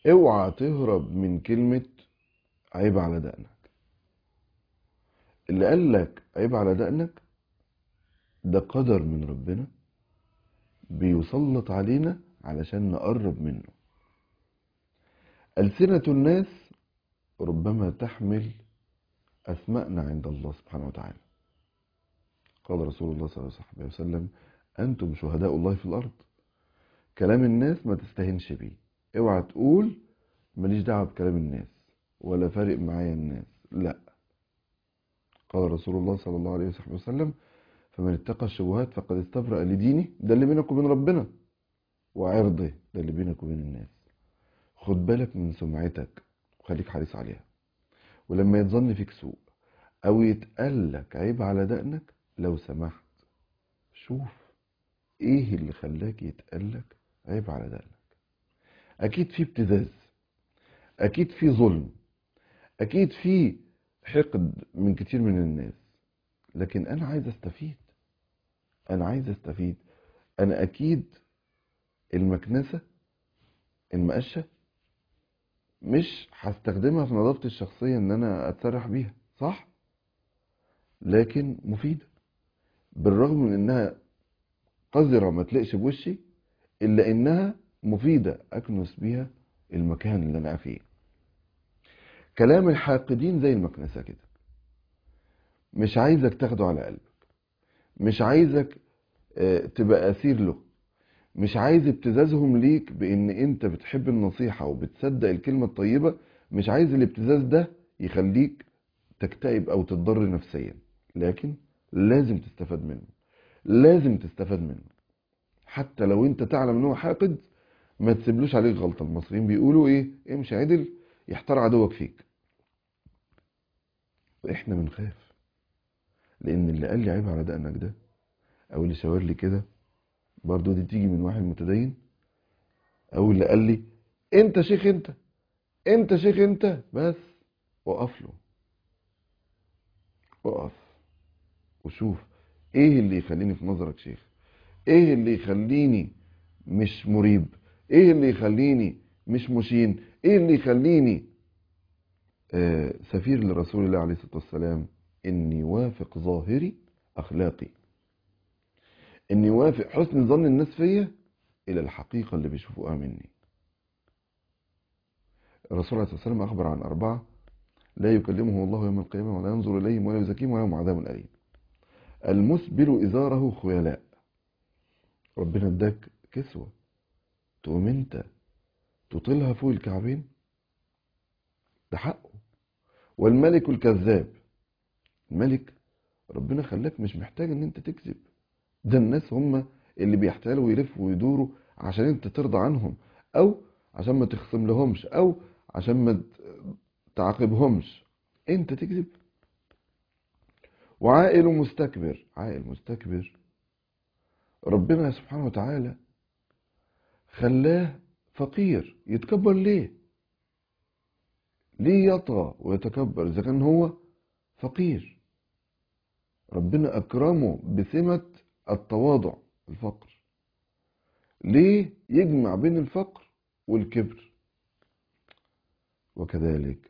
اوعى تهرب من كلمة عيب على دقنك اللي قال لك عيب على دقنك ده قدر من ربنا بيسلط علينا علشان نقرب منه ألسنة الناس ربما تحمل أسماءنا عند الله سبحانه وتعالى قال رسول الله صلى الله عليه وسلم أنتم شهداء الله في الأرض كلام الناس ما تستهنش بيه اوعى تقول ماليش دعوة بكلام الناس ولا فارق معايا الناس لا قال رسول الله صلى الله عليه وسلم فمن اتقى الشبهات فقد استبرأ لدينه ده اللي بينك وبين ربنا وعرضه ده اللي بينك وبين الناس خد بالك من سمعتك وخليك حريص عليها ولما يتظن فيك سوء او يتقال لك عيب على دقنك لو سمحت شوف ايه اللي خلاك يتقال لك عيب على دقنك اكيد في ابتزاز اكيد في ظلم اكيد في حقد من كتير من الناس لكن انا عايز استفيد انا عايز استفيد انا اكيد المكنسة المقشة مش هستخدمها في نظافتي الشخصية ان انا اتسرح بيها صح لكن مفيدة بالرغم من انها قذرة ما تلقش بوشي الا انها مفيدة اكنس بيها المكان اللي انا فيه كلام الحاقدين زي المكنسة كده مش عايزك تاخده على قلبك مش عايزك تبقى اسير له مش عايز ابتزازهم ليك بان انت بتحب النصيحة وبتصدق الكلمة الطيبة مش عايز الابتزاز ده يخليك تكتئب او تتضر نفسيا لكن لازم تستفاد منه لازم تستفاد منه حتى لو انت تعلم ان هو حاقد ما تسيبلوش عليك غلطة المصريين بيقولوا ايه امشي عدل يحتار عدوك فيك واحنا بنخاف لان اللي قال لي عيب على دقنك ده او اللي شاور لي كده برضو دي تيجي من واحد متدين او اللي قال لي انت شيخ انت انت شيخ انت بس وقف له وقف وشوف ايه اللي يخليني في نظرك شيخ ايه اللي يخليني مش مريب ايه اللي يخليني مش مشين ايه اللي يخليني آه سفير لرسول الله عليه الصلاة والسلام اني وافق ظاهري اخلاقي اني وافق حسن ظن الناس فيا الى الحقيقة اللي بيشوفوها مني الرسول عليه الصلاة والسلام اخبر عن اربعة لا يكلمه الله يوم القيامة ولا ينظر اليهم ولا يزكيهم ولهم عذاب اليم المسبل ازاره خيلاء ربنا اداك كسوة تقوم انت تطيلها فوق الكعبين ده حقه والملك الكذاب الملك ربنا خلاك مش محتاج ان انت تكذب ده الناس هم اللي بيحتالوا ويلفوا ويدوروا عشان انت ترضى عنهم او عشان ما تخصم لهمش او عشان ما تعاقبهمش انت تكذب وعائل مستكبر عائل مستكبر ربنا سبحانه وتعالى خلاه فقير يتكبر ليه ليه يطغى ويتكبر اذا كان هو فقير ربنا اكرمه بسمة التواضع الفقر ليه يجمع بين الفقر والكبر وكذلك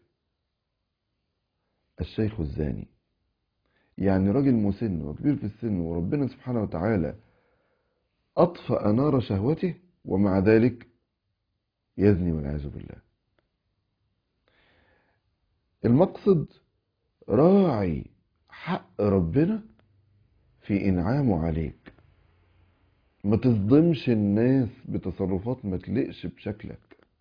الشيخ الزاني يعني راجل مسن وكبير في السن وربنا سبحانه وتعالى أطفأ نار شهوته ومع ذلك يزني والعياذ بالله المقصد راعي حق ربنا في إنعامه عليك ما تصدمش الناس بتصرفات ما تلقش بشكلك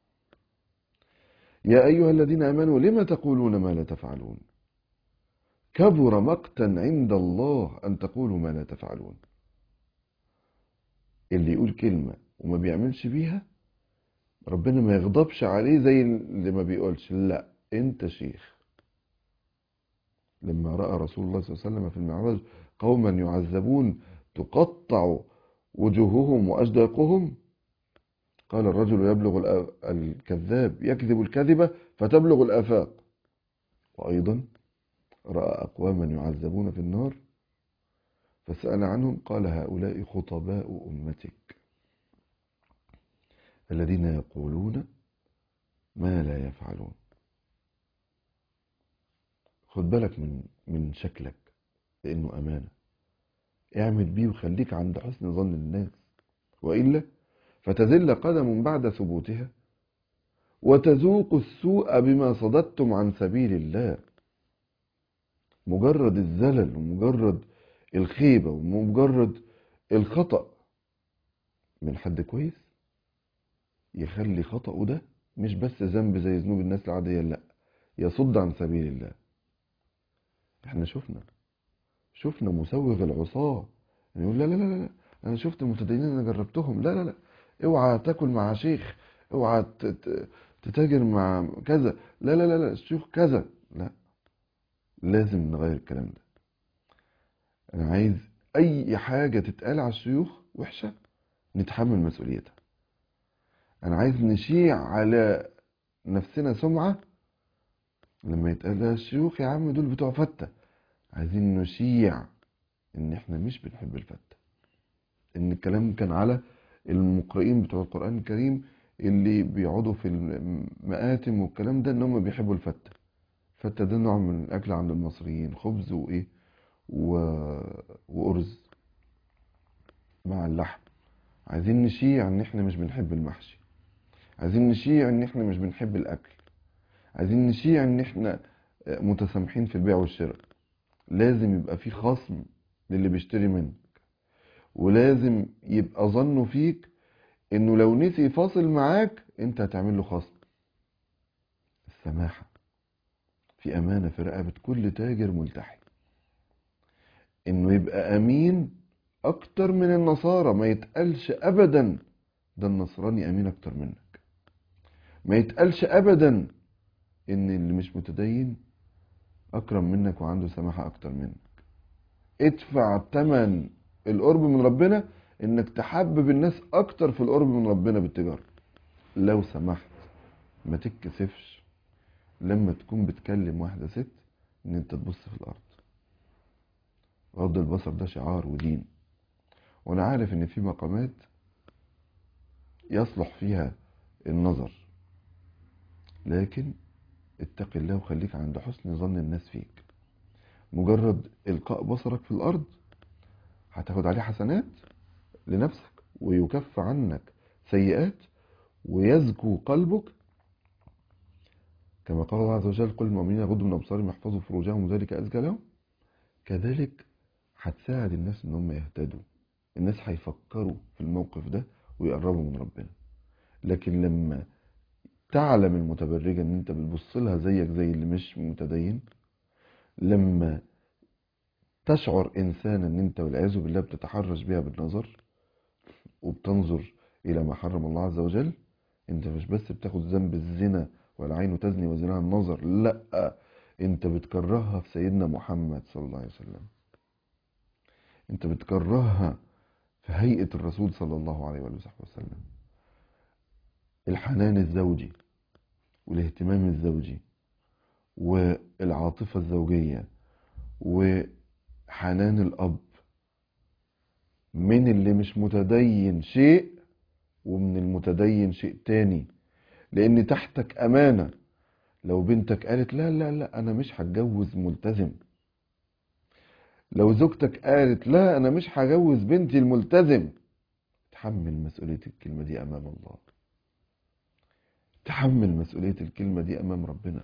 يا أيها الذين آمنوا لما تقولون ما لا تفعلون كبر مقتا عند الله أن تقولوا ما لا تفعلون اللي يقول كلمة وما بيعملش بيها ربنا ما يغضبش عليه زي اللي ما بيقولش لا انت شيخ لما رأى رسول الله صلى الله عليه وسلم في المعراج قوما يعذبون تقطع وجوههم وأجداقهم قال الرجل يبلغ الكذاب يكذب الكذبة فتبلغ الآفاق وأيضا رأى أقواما يعذبون في النار فسأل عنهم قال هؤلاء خطباء أمتك الذين يقولون ما لا يفعلون خد بالك من من شكلك لانه امانه اعمل بيه وخليك عند حسن ظن الناس والا فتذل قدم بعد ثبوتها وتذوق السوء بما صددتم عن سبيل الله مجرد الزلل ومجرد الخيبه ومجرد الخطأ من حد كويس يخلي خطأه ده مش بس ذنب زي ذنوب الناس العادية لا يصد عن سبيل الله احنا شفنا شفنا مسوغ العصاة يعني يقول لا لا لا لا انا شفت المتدينين انا جربتهم لا لا لا اوعى تاكل مع شيخ اوعى ت- ت- تتاجر مع كذا لا لا لا لا الشيوخ كذا لا لازم نغير الكلام ده انا عايز اي حاجة تتقال على الشيوخ وحشة نتحمل مسؤوليتها انا عايز نشيع على نفسنا سمعة لما يتقال لها الشيوخ يا عم دول بتوع فتة عايزين نشيع ان احنا مش بنحب الفتة ان الكلام كان على المقرئين بتوع القرآن الكريم اللي بيقعدوا في المآتم والكلام ده ان هم بيحبوا الفتة الفتة ده نوع من الاكل عند المصريين خبز وايه و... وارز مع اللحم عايزين نشيع ان احنا مش بنحب المحشي عايزين نشيع ان احنا مش بنحب الاكل عايزين نشيع ان احنا متسامحين في البيع والشراء لازم يبقى في خصم للي بيشتري منك ولازم يبقى ظنه فيك انه لو نسي فاصل معاك انت هتعمل له خصم السماحة في امانة في رقبة كل تاجر ملتحي انه يبقى امين اكتر من النصارى ما يتقالش ابدا ده النصراني امين اكتر منك ما يتقالش ابدا ان اللي مش متدين اكرم منك وعنده سماحة اكتر منك ادفع تمن القرب من ربنا انك تحبب الناس اكتر في القرب من ربنا بالتجارة لو سمحت ما تتكسفش لما تكون بتكلم واحدة ست ان انت تبص في الارض غض البصر ده شعار ودين وانا عارف ان في مقامات يصلح فيها النظر لكن اتق الله وخليك عند حسن ظن الناس فيك مجرد القاء بصرك في الارض هتاخد عليه حسنات لنفسك ويكف عنك سيئات ويزكو قلبك كما قال الله عز وجل قل المؤمنين يغضوا من ابصارهم يحفظوا فروجهم وذلك ازكى لهم كذلك هتساعد الناس ان هم يهتدوا الناس هيفكروا في الموقف ده ويقربوا من ربنا لكن لما تعلم المتبرجة ان انت بتبص لها زيك زي اللي مش متدين لما تشعر انسانا ان انت والعياذ بالله بتتحرش بها بالنظر وبتنظر الى ما حرم الله عز وجل انت مش بس بتاخد ذنب الزنا والعين تزني وزناها النظر لا انت بتكرهها في سيدنا محمد صلى الله عليه وسلم انت بتكرهها في هيئة الرسول صلى الله عليه وآله وصحبه وسلم الحنان الزوجي والاهتمام الزوجي والعاطفة الزوجية وحنان الأب من اللي مش متدين شيء ومن المتدين شيء تاني لأن تحتك أمانة لو بنتك قالت لا لا لا أنا مش هتجوز ملتزم لو زوجتك قالت لا أنا مش هجوز بنتي الملتزم تحمل مسؤولية الكلمة دي أمام الله تحمل مسؤولية الكلمة دي أمام ربنا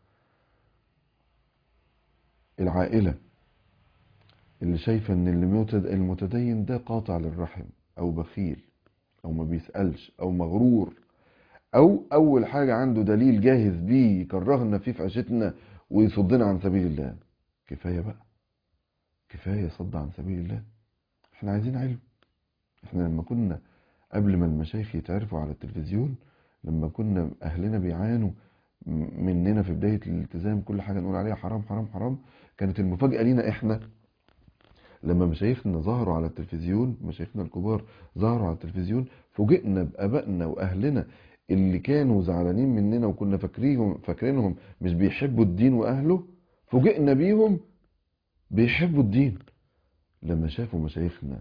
العائلة اللي شايفة ان المتدين ده قاطع للرحم او بخيل او ما بيسألش او مغرور او اول حاجة عنده دليل جاهز بيه يكرهنا فيه في عيشتنا ويصدنا عن سبيل الله كفاية بقى كفاية صد عن سبيل الله احنا عايزين علم احنا لما كنا قبل ما المشايخ يتعرفوا على التلفزيون لما كنا اهلنا بيعانوا مننا في بداية الالتزام كل حاجة نقول عليها حرام حرام حرام كانت المفاجأة لينا احنا لما مشايخنا ظهروا على التلفزيون مشايخنا الكبار ظهروا على التلفزيون فوجئنا بآبائنا وأهلنا اللي كانوا زعلانين مننا وكنا فاكريهم فاكرينهم مش بيحبوا الدين وأهله فوجئنا بيهم بيحبوا الدين لما شافوا مشايخنا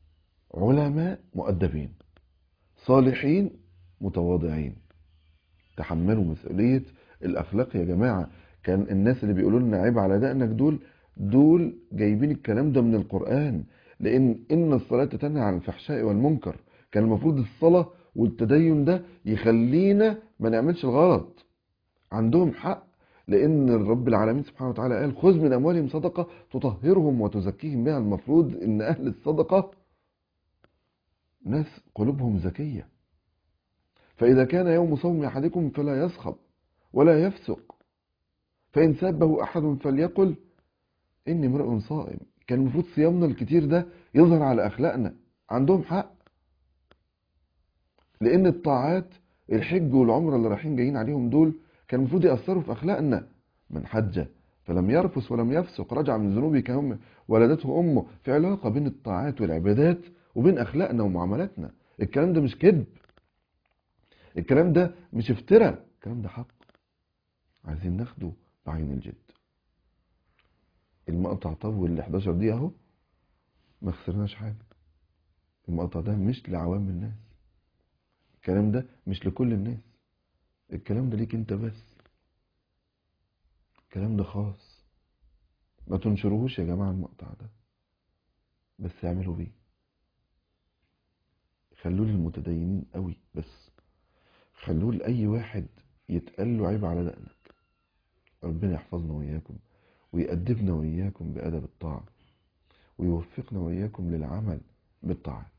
علماء مؤدبين صالحين متواضعين تحملوا مسؤولية الأخلاق يا جماعة كان الناس اللي بيقولوا لنا عيب على دقنك دول دول جايبين الكلام ده من القرآن لأن إن الصلاة تنهى عن الفحشاء والمنكر كان المفروض الصلاة والتدين ده يخلينا ما نعملش الغلط عندهم حق لأن الرب العالمين سبحانه وتعالى قال خذ من أموالهم صدقة تطهرهم وتزكيهم بها المفروض إن أهل الصدقة ناس قلوبهم زكية فإذا كان يوم صوم أحدكم فلا يصخب ولا يفسق فإن سابه أحد فليقل إني امرئ صائم كان المفروض صيامنا الكتير ده يظهر على أخلاقنا عندهم حق لأن الطاعات الحج والعمرة اللي رايحين جايين عليهم دول كان المفروض يأثروا في أخلاقنا من حج فلم يرفث ولم يفسق رجع من ذنوبه كهم ولدته أمه في علاقة بين الطاعات والعبادات وبين أخلاقنا ومعاملاتنا الكلام ده مش كذب الكلام ده مش افتراء الكلام ده حق عايزين ناخده بعين الجد المقطع طول ال 11 دقيقة اهو ما خسرناش حاجة المقطع ده مش لعوام الناس الكلام ده مش لكل الناس الكلام ده ليك انت بس الكلام ده خاص ما تنشروهوش يا جماعة المقطع ده بس اعملوا بيه خلوه للمتدينين قوي بس خلوه لأي واحد يتقال له عيب على دقنك ربنا يحفظنا وإياكم ويأدبنا وإياكم بأدب الطاعة ويوفقنا وإياكم للعمل بالطاعات